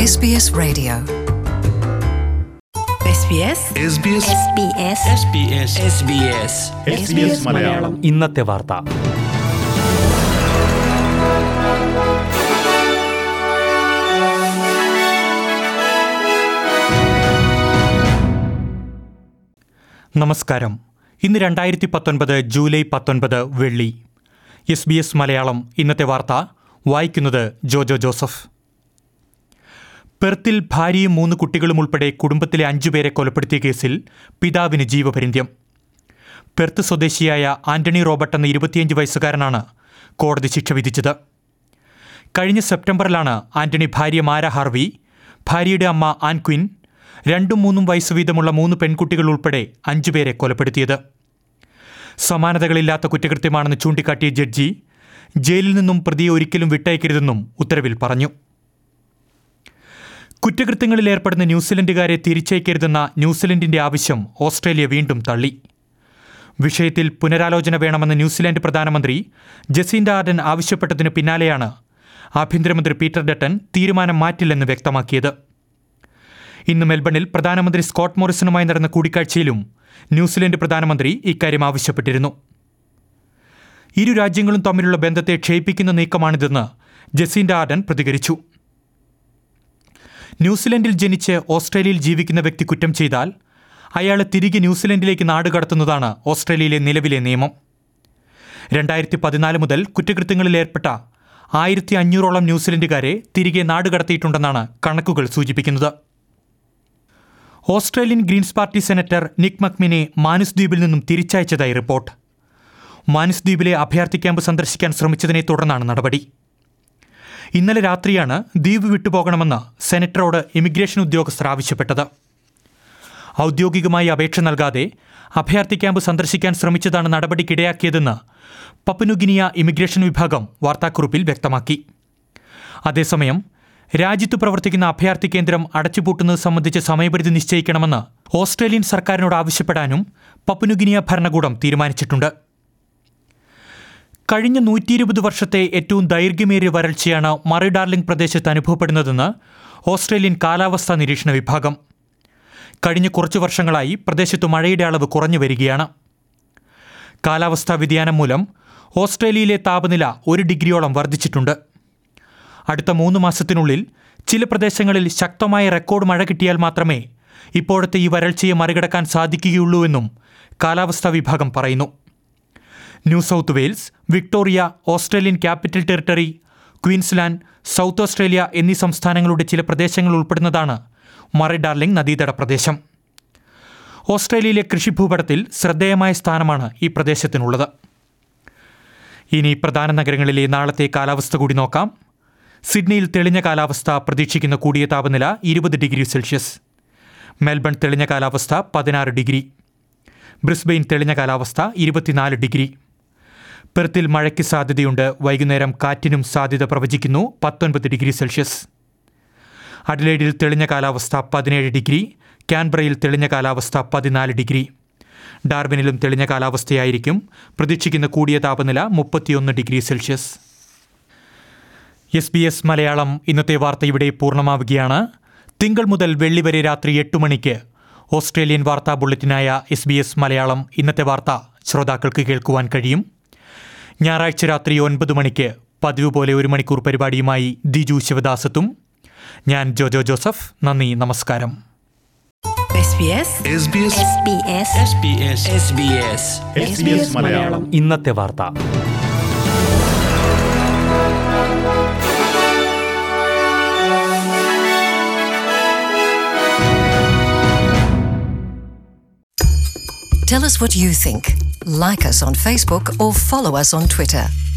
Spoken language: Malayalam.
SBS Radio. SBS SBS SBS SBS Malayalam ഇന്നത്തെ വാർത്ത നമസ്കാരം ഇന്ന് രണ്ടായിരത്തി പത്തൊൻപത് ജൂലൈ പത്തൊൻപത് വെള്ളി എസ് ബി എസ് മലയാളം ഇന്നത്തെ വാർത്ത വായിക്കുന്നത് ജോജോ ജോസഫ് പെർത്തിൽ ഭാര്യയും മൂന്ന് കുട്ടികളും ഉൾപ്പെടെ കുടുംബത്തിലെ അഞ്ചുപേരെ കൊലപ്പെടുത്തിയ കേസിൽ പിതാവിന് ജീവപര്യന്തം പെർത്ത് സ്വദേശിയായ ആന്റണി റോബർട്ട് എന്ന ഇരുപത്തിയഞ്ച് വയസ്സുകാരനാണ് കോടതി ശിക്ഷ വിധിച്ചത് കഴിഞ്ഞ സെപ്റ്റംബറിലാണ് ആന്റണി ഭാര്യ മാര ഹാർവി ഭാര്യയുടെ അമ്മ ആൻ ക്വിൻ രണ്ടും മൂന്നും വയസ്സ് വീതമുള്ള മൂന്ന് പെൺകുട്ടികൾ ഉൾപ്പെടെ അഞ്ചുപേരെ കൊലപ്പെടുത്തിയത് സമാനതകളില്ലാത്ത കുറ്റകൃത്യമാണെന്ന് ചൂണ്ടിക്കാട്ടിയ ജഡ്ജി ജയിലിൽ നിന്നും പ്രതിയെ ഒരിക്കലും വിട്ടയക്കരുതെന്നും ഉത്തരവിൽ പറഞ്ഞു കുറ്റകൃത്യങ്ങളിൽ ഏർപ്പെടുന്ന ന്യൂസിലൻഡുകാരെ തിരിച്ചയക്കരുതെന്ന ന്യൂസിലൻഡിന്റെ ആവശ്യം ഓസ്ട്രേലിയ വീണ്ടും തള്ളി വിഷയത്തിൽ പുനരാലോചന വേണമെന്ന് ന്യൂസിലാൻഡ് പ്രധാനമന്ത്രി ജസീൻഡ ആർഡൻ ആവശ്യപ്പെട്ടതിനു പിന്നാലെയാണ് ആഭ്യന്തരമന്ത്രി പീറ്റർ ഡട്ടൻ തീരുമാനം മാറ്റില്ലെന്ന് വ്യക്തമാക്കിയത് ഇന്ന് മെൽബണിൽ പ്രധാനമന്ത്രി സ്കോട്ട് മോറിസണുമായി നടന്ന കൂടിക്കാഴ്ചയിലും ന്യൂസിലൻഡ് പ്രധാനമന്ത്രി ഇക്കാര്യം ആവശ്യപ്പെട്ടിരുന്നു ഇരു രാജ്യങ്ങളും തമ്മിലുള്ള ബന്ധത്തെ ക്ഷയിപ്പിക്കുന്ന നീക്കമാണിതെന്ന് ജസീൻഡ ആർഡൻ പ്രതികരിച്ചു ന്യൂസിലൻഡിൽ ജനിച്ച് ഓസ്ട്രേലിയയിൽ ജീവിക്കുന്ന വ്യക്തി കുറ്റം ചെയ്താൽ അയാളെ തിരികെ ന്യൂസിലൻഡിലേക്ക് നാട് കടത്തുന്നതാണ് ഓസ്ട്രേലിയയിലെ നിലവിലെ നിയമം രണ്ടായിരത്തി പതിനാല് മുതൽ കുറ്റകൃത്യങ്ങളിൽ ഏർപ്പെട്ട ആയിരത്തി അഞ്ഞൂറോളം ന്യൂസിലൻഡുകാരെ തിരികെ നാട് കടത്തിയിട്ടുണ്ടെന്നാണ് കണക്കുകൾ സൂചിപ്പിക്കുന്നത് Australian Greens party senator Nick മക്മിനെ മാനുസ് ദ്വീപിൽ നിന്നും തിരിച്ചയച്ചതായി റിപ്പോർട്ട് മാനുസ് ദ്വീപിലെ അഭയാർത്ഥി ക്യാമ്പ് സന്ദർശിക്കാൻ ശ്രമിച്ചതിനെ തുടർന്നാണ് നടപടി ഇന്നലെ രാത്രിയാണ് ദ്വീപ് വിട്ടുപോകണമെന്ന് സെനറ്ററോട് ഇമിഗ്രേഷൻ ഉദ്യോഗസ്ഥർ ആവശ്യപ്പെട്ടത് ഔദ്യോഗികമായി അപേക്ഷ നൽകാതെ അഭയാർത്ഥി ക്യാമ്പ് സന്ദർശിക്കാൻ ശ്രമിച്ചതാണ് നടപടിക്കിടയാക്കിയതെന്ന് പപ്പനുഗിനിയ ഇമിഗ്രേഷൻ വിഭാഗം വാർത്താക്കുറിപ്പിൽ വ്യക്തമാക്കി അതേസമയം രാജ്യത്ത് പ്രവർത്തിക്കുന്ന അഭയാർത്ഥി കേന്ദ്രം അടച്ചുപൂട്ടുന്നത് സംബന്ധിച്ച് സമയപരിധി നിശ്ചയിക്കണമെന്ന് ഓസ്ട്രേലിയൻ സർക്കാരിനോട് ആവശ്യപ്പെടാനും പപ്പനുഗിനിയ ഭരണകൂടം തീരുമാനിച്ചിട്ടുണ്ട് കഴിഞ്ഞ നൂറ്റി ഇരുപത് വർഷത്തെ ഏറ്റവും ദൈർഘ്യമേറിയ വരൾച്ചയാണ് മറി ഡാർലിംഗ് പ്രദേശത്ത് അനുഭവപ്പെടുന്നതെന്ന് ഓസ്ട്രേലിയൻ കാലാവസ്ഥാ നിരീക്ഷണ വിഭാഗം കഴിഞ്ഞ കുറച്ചു വർഷങ്ങളായി പ്രദേശത്ത് മഴയുടെ അളവ് കുറഞ്ഞു വരികയാണ് കാലാവസ്ഥാ വ്യതിയാനം മൂലം ഓസ്ട്രേലിയയിലെ താപനില ഒരു ഡിഗ്രിയോളം വർദ്ധിച്ചിട്ടുണ്ട് അടുത്ത മൂന്ന് മാസത്തിനുള്ളിൽ ചില പ്രദേശങ്ങളിൽ ശക്തമായ റെക്കോർഡ് മഴ കിട്ടിയാൽ മാത്രമേ ഇപ്പോഴത്തെ ഈ വരൾച്ചയെ മറികടക്കാൻ സാധിക്കുകയുള്ളൂവെന്നും കാലാവസ്ഥാ വിഭാഗം പറയുന്നു New South Wales Victoria Australian Capital Territory Queensland South Australia എന്നീ സംസ്ഥാനങ്ങളുടെ ചില പ്രദേശങ്ങൾ ഉൾപ്പെടുന്നതാണ് മറി ഡാർലിംഗ് നദീതട പ്രദേശം ഓസ്ട്രേലിയയിലെ കൃഷിഭൂപടത്തിൽ ശ്രദ്ധേയമായ സ്ഥാനമാണ് ഈ പ്രദേശത്തിനുള്ളത് ഇനി പ്രധാന നഗരങ്ങളിലെ നാളത്തെ കാലാവസ്ഥ കൂടി നോക്കാം സിഡ്നിയിൽ തെളിഞ്ഞ കാലാവസ്ഥ പ്രതീക്ഷിക്കുന്ന കൂടിയ താപനില ഇരുപത് ഡിഗ്രി സെൽഷ്യസ് മെൽബൺ തെളിഞ്ഞ കാലാവസ്ഥ പതിനാറ് ഡിഗ്രി ബ്രിസ്ബെയിൻ തെളിഞ്ഞ കാലാവസ്ഥ ഇരുപത്തിനാല് ഡിഗ്രി പെർത്തിൽ മഴയ്ക്ക് സാധ്യതയുണ്ട് വൈകുന്നേരം കാറ്റിനും സാധ്യത പ്രവചിക്കുന്നു പത്തൊൻപത് ഡിഗ്രി സെൽഷ്യസ് അഡ്ലേഡിൽ തെളിഞ്ഞ കാലാവസ്ഥ പതിനേഴ് ഡിഗ്രി കാൻബ്രയിൽ തെളിഞ്ഞ കാലാവസ്ഥ പതിനാല് ഡിഗ്രി ഡാർബിനിലും തെളിഞ്ഞ കാലാവസ്ഥയായിരിക്കും പ്രതീക്ഷിക്കുന്ന കൂടിയ താപനില മുപ്പത്തിയൊന്ന് degree Celsius S B S Malayalam ഇന്നത്തെ വാർത്ത ഇവിടെ പൂർണ്ണമാവുകയാണ് തിങ്കൾ മുതൽ വെള്ളി വരെ രാത്രി എട്ട് മണിക്ക് ഓസ്ട്രേലിയൻ വാർത്താ ബുള്ളറ്റിനായ എസ് ബി എസ് മലയാളം ഇന്നത്തെ വാർത്ത ശ്രോതാക്കൾക്ക് കേൾക്കുവാൻ കഴിയും ഞായറാഴ്ച രാത്രി ഒൻപത് മണിക്ക് പതിവ് പോലെ ഒരു മണിക്കൂർ പരിപാടിയുമായി ദിജു ശിവദാസത്തും ഞാൻ ജോജോ ജോസഫ് നന്ദി നമസ്കാരം SBS SBS SBS SBS SBS SBS Malayalam ഇന്നത്തെ വാർത്ത Tell us what you think. Like us on Facebook or follow us on Twitter.